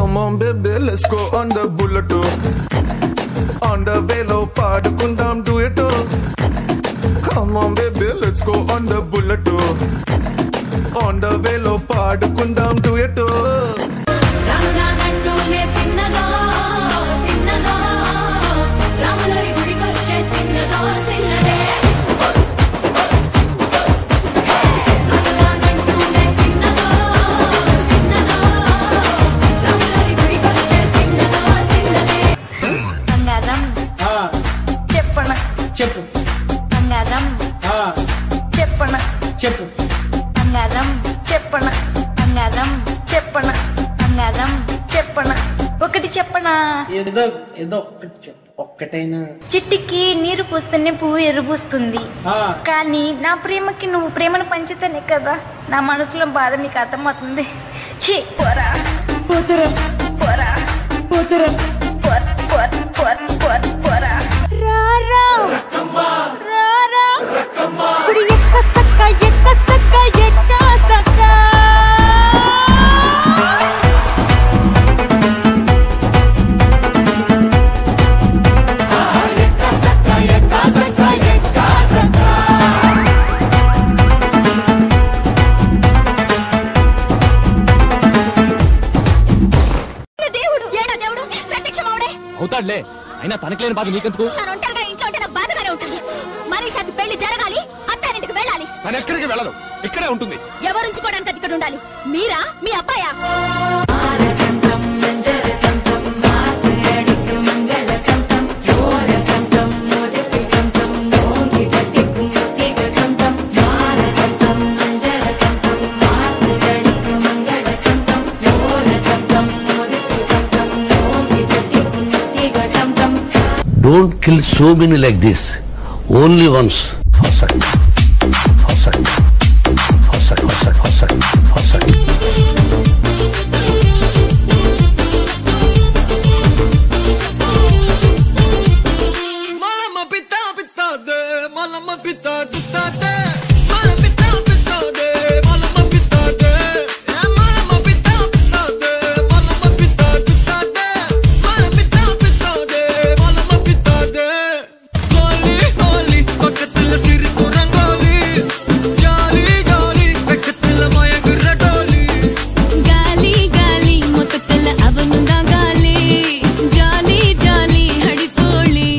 Come on baby, let's go on the bullet On the వేలో పాడుకుందాం duet Come on baby, let's go on the bullet On the వేలో పాడుకుందాం duet రామునానంటూనే చిన్నదో చిన్నదో రాములరి గుడికొచ్చే చిన్నదో చిన్నదే రామునానంటూనే చిన్నదో చిన్నదో రాములరి గుడికొచ్చే చిన్నదో చిన్నదే బంగారం ఆ, చెప్పన చెప్పు బంగారం ఆ, చెప్పన చెప్పు బంగారం చెప్పన బంగారం చెప్పన బంగారం చెప్పన ఒకటి చెప్పనా ఏదో ఏదో ఒక్కటి చెప్పు ఒక్కటైనా చిట్టికి నీరు పూస్తేనే పువ్వు ఎరుబూస్తుంది ఆ, కానీ నా ప్రేమకి నువ్వు ప్రేమను పంచితేనే కదా నా మనసులో బాధ నీకు అర్థమవుతుంది ఛీ పోరా పోతురా పోరా పోతురా పోర పోర పోర పోర పోరా రారా రారా ఇప్పుడు ఎక్క సక్క ఎక్క సక్క ఎక్క సక్క దేవుడు ఏడా దేవుడు ప్రత్యక్షమవుడే అవుతాడులే అయినా తనకి లేని బాధ నీకెందుకు తను ఒంటరిగా ఇంట్లో ఉంటే నాకు బాధగానే ఉంటుంది మనీషాకి పెళ్లి జరగాలి అత్తారింటికి వెళ్ళాలి తను ఎక్కడికి వెళ్ళదు ఇక్కడే ఉంటుంది ఎవరుంచుకోవడానికి అది ఇక్కడ ఉండాలి మీరా మీ అబ్బాయా Don't kill so many like this. Only once. For second. For second. For second. For second. For second. For second. Malama pita pita de, malama pita pita de, malama pita pita de, malama pita de, malama pita pita de, malama pita pita de, malama pita pita de, malama pita de. Holi holi, பக்கத்துல சிரிப்பு rangoli, jolly jolly, பக்கத்துல மயங்குற டோலி. గాలి గాలి మొత్తల అవనుందా గాలి జాలి జాలి హడిపోళి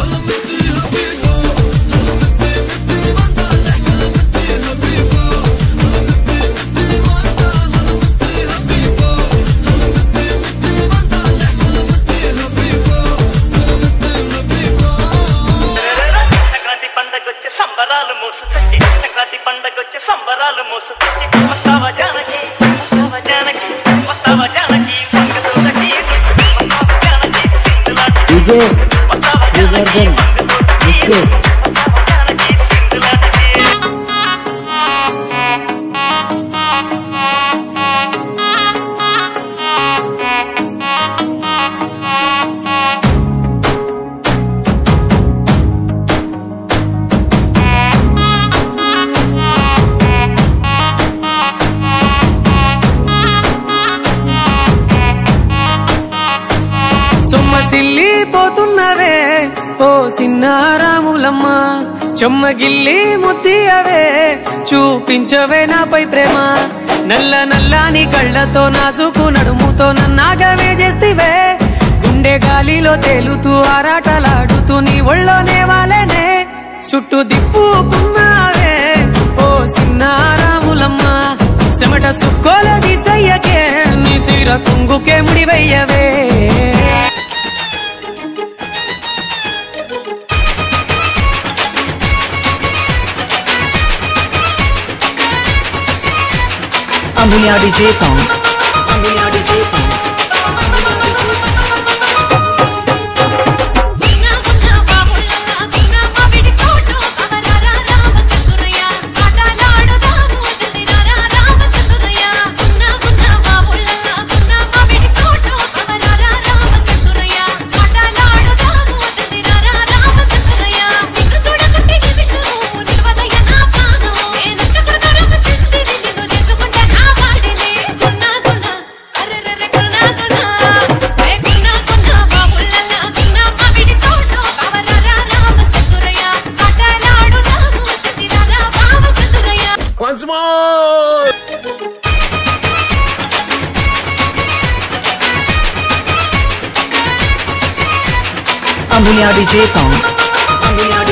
సంక్రాంతి పండగొచ్చే సంబరాలు మోసుకొచ్చి సంక్రాంతి పండగొచ్చే సంబరాలు మోసుకొచ్చి వస్తావా జానకి వస్తావా జానకి వస్తావా జానకి వంగతోడకి వస్తావా జానకి సింధులాటకి విజయ్ వస్తావా జానకి శ్రీవర్ధన్ వంగతోడకి విశ్వేష్ వస్తావా జానకి సింధులాటకి సొమ్మసిల్లి పోతున్నవే ఓ సిన్నారాములమ్మ చెమ్మగిల్లి ముద్దియవే చూపించవే నాపై ప్రేమ నల్ల నల్లాని కళ్ళతో నాసుకు నడుముతో నన్నాగవే చేస్తివే గుండె గాలిలో తేలుతూ ఆరాటలాడుతూ నీ ఒళ్ళోనే వాలేనే చుట్టూ దిప్పుకున్నావే ఓ సిన్నారాములమ్మ చెమట సుక్కోలో దిసయ్యకే నీ చీర కుంగుకే ముడివయ్యవే Amelia DJ songs. Amelia DJ songs. గున్న గున్న బాబుళ్ళ గున్న మామిడి తోట అవరారా రామచంద్రయ్య ఆటలాడుదాము జల్దిరారా రామచంద్రయ్య గున్న గున్న బాబుళ్ళ గున్న మామిడి తోట అవరారా రామచంద్రయ్య ఆటలాడుదాము జల్దిరారా రామచంద్రయ్య నిన్ను చూడకుంటే నిమిషము నిలవదయ్య నా ప్రాణం నేనెంత కొడతారమ్మ సిందిని నిన్ను చేసుకుంటా నా వాడిని గున్న Amulya DJ songs. Amulya